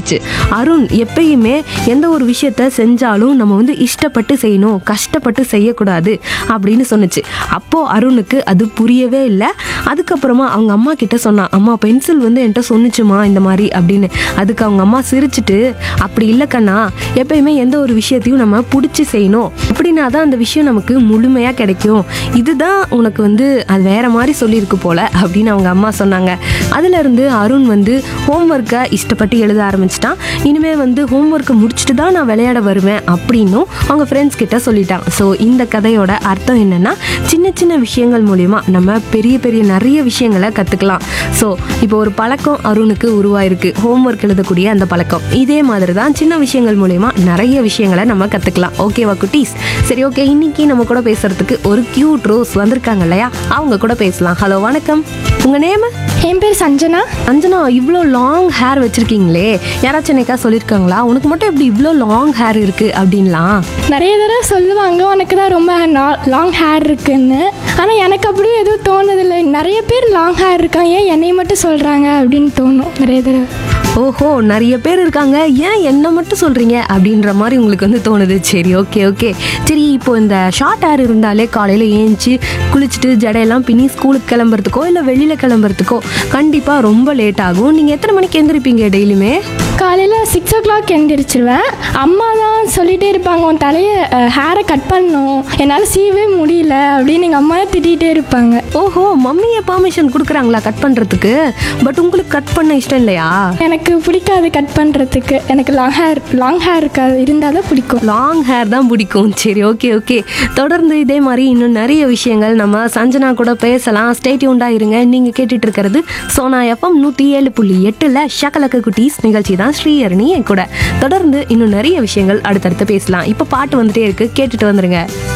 சொல்லுச்சு அருண் எப்பயுமே எந்த ஒரு விஷயத்த செஞ்சாலும் நம்ம வந்து இஷ்டப்பட்டு செய்யணும் கஷ்டப்பட்டு செய்யக்கூடாது அப்படின்னு சொன்னுச்சு அப்போ அருணுக்கு அது புரியவே இல்லை அதுக்கப்புறமா அவங்க அம்மா கிட்ட சொன்னான் அம்மா பென்சில் வந்து என்கிட்ட சொன்னுச்சுமா இந்த மாதிரி அப்படின்னு அதுக்கு அவங்க அம்மா சிரிச்சிட்டு அப்படி இல்லை கண்ணா எப்பயுமே எந்த ஒரு விஷயத்தையும் நம்ம பிடிச்சி செய்யணும் அப்படின்னா தான் அந்த விஷயம் நமக்கு முழுமையாக கிடைக்கும் இதுதான் உனக்கு வந்து அது வேற மாதிரி சொல்லியிருக்கு போல அப்படின்னு அவங்க அம்மா சொன்னாங்க அதுல இருந்து அருண் வந்து ஹோம்ஒர்க்கை இஷ்டப்பட்டு எழுத ஆரம்பிச்சிட்டான் இனிமே வந்து ஹோம்ஒர்க்கை முடிச்சுட்டு தான் நான் விளையாட வருவேன் அப்படின்னும் அவங்க ஃப்ரெண்ட்ஸ் கிட்ட சொல்லிட்டான் ஸோ இந்த கதையோட அர்த்தம் என்னன்னா சின்ன சின்ன விஷயங்கள் மூலிமா நம்ம பெரிய பெரிய நிறைய விஷயங்களை கற்றுக்கலாம் ஸோ இப்போ ஒரு பழக்கம் அருணுக்கு உருவாயிருக்கு ஹோம்ஒர்க் எழுதக்கூடிய அந்த பழக்கம் இதே மாதிரி தான் சின்ன விஷயங்கள் மூலிமா நிறைய விஷயங்களை நம்ம கற்றுக்கலாம் ஓகேவா குட்டீஸ் சரி ஓகே இன்னைக்கு நம்ம கூட பேசுறதுக்கு ஒரு கியூட் ரோஸ் வந்திருக்காங்க இல்லையா அவங்க கூட பேசலாம் ஹலோ வணக்கம் உங்க நேம் என் பேர் சஞ்சனா அஞ்சனா இவ்வளோ லாங் ஹேர் வச்சிருக்கீங்களே யாராச்சும் என்னைக்கா சொல்லியிருக்காங்களா உனக்கு மட்டும் எப்படி இவ்வளோ லாங் ஹேர் இருக்கு அப்படின்லாம் நிறைய தடவை சொல்லுவாங்க உனக்கு தான் ரொம்ப லாங் ஹேர் இருக்குன்னு ஆனால் எனக்கு அப்படியும் எதுவும் தோணுதில்லை நிறைய பேர் லாங் ஹேர் இருக்காங்க ஏன் என்னை மட்டும் சொல்கிறாங்க அப்படின்னு தோணும் நிறைய தடவை ஓஹோ நிறைய பேர் இருக்காங்க ஏன் என்ன மட்டும் சொல்றீங்க அப்படின்ற மாதிரி உங்களுக்கு வந்து தோணுது சரி ஓகே ஓகே சரி இப்போ இந்த ஷார்ட் ஹேர் இருந்தாலே காலையில் ஏஞ்சி குளிச்சுட்டு ஜடையெல்லாம் பின்னி ஸ்கூலுக்கு கிளம்புறதுக்கோ இல்லை வெளியில் கிளம்புறதுக்கோ கண்டிப்பாக ரொம்ப லேட் ஆகும் நீங்கள் எத்தனை மணிக்கு எந்திரிப்பீங்க டெய்லியுமே காலையில் சிக்ஸ் ஓ கிளாக் எழுந்திரிச்சிருவேன் அம்மா தான் சொல்லிகிட்டே இருப்பாங்க உன் தலையை ஹேரை கட் பண்ணணும் என்னால் சீவே முடியல அப்படின்னு எங்கள் அம்மா திட்டிகிட்டே இருப்பாங்க ஓஹோ மம்மியை பர்மிஷன் கொடுக்குறாங்களா கட் பண்ணுறதுக்கு பட் உங்களுக்கு கட் பண்ண இஷ்டம் இல்லையா எனக்கு பிடிக்காது கட் பண்ணுறதுக்கு எனக்கு லாங் ஹேர் லாங் ஹேர் இருக்காது இருந்தால் தான் பிடிக்கும் லாங் ஹேர் தான் பிடிக்கும் சரி ஓகே ஓகே தொடர்ந்து இதே மாதிரி இன்னும் நிறைய விஷயங்கள் நம்ம சஞ்சனா கூட பேசலாம் ஸ்டேட்யூண்டாக இருங்க நீங்கள் கேட்டுட்டு இருக்கிறது சோனா எஃப்எம் நூற்றி ஏழு புள்ளி எட்டில் ஷக்கலக்க குட்டீஸ் நிகழ்ச்சி தான் ஸ்ரீஹரணி என் கூட தொடர்ந்து இன்னும் நிறைய விஷயங்கள் அடுத்தடுத்து பேசலாம் இப்போ பாட்டு வந்துட்டே இருக்கு கேட்டுட்டு வந்துருங்க